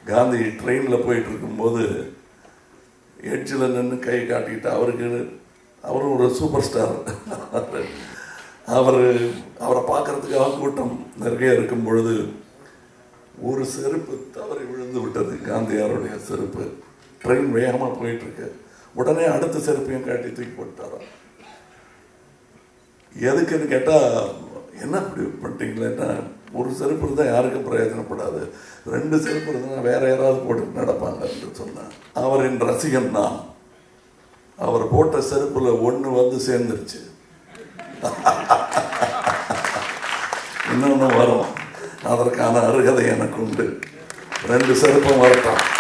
காந்தி ட்ரெயினில் போயிட்டு இருக்கும்போது எட்ஜில் நின்று கை காட்டிட்டு அவருக்கு அவரும் ஒரு சூப்பர் ஸ்டார் அவர் அவரை பார்க்கறதுக்காக கூட்டம் நிறைய இருக்கும் பொழுது ஒரு செருப்பு தவறி விழுந்து விட்டது காந்தியாருடைய செருப்பு ட்ரெயின் வேகமாக போயிட்டு இருக்கு உடனே அடுத்த செருப்பையும் காட்டி தூக்கி போட்டாராம் எதுக்குன்னு கேட்டால் என்ன இப்படி பண்ணிட்டீங்களேன்னா ஒரு செருப்பு இருந்தால் யாருக்கும் பிரயோஜனப்படாது ரெண்டு செருப்பு இருந்தால் வேற யாராவது போட்டு நடப்பாங்கன்னு சொன்னேன் அவரின் ரசிகன் நான் அவர் போட்ட செருப்புல ஒன்று வந்து சேர்ந்துருச்சு இன்னொன்று வரும் அதற்கான அருகதை எனக்கு உண்டு ரெண்டு செருப்பும் வரட்டும்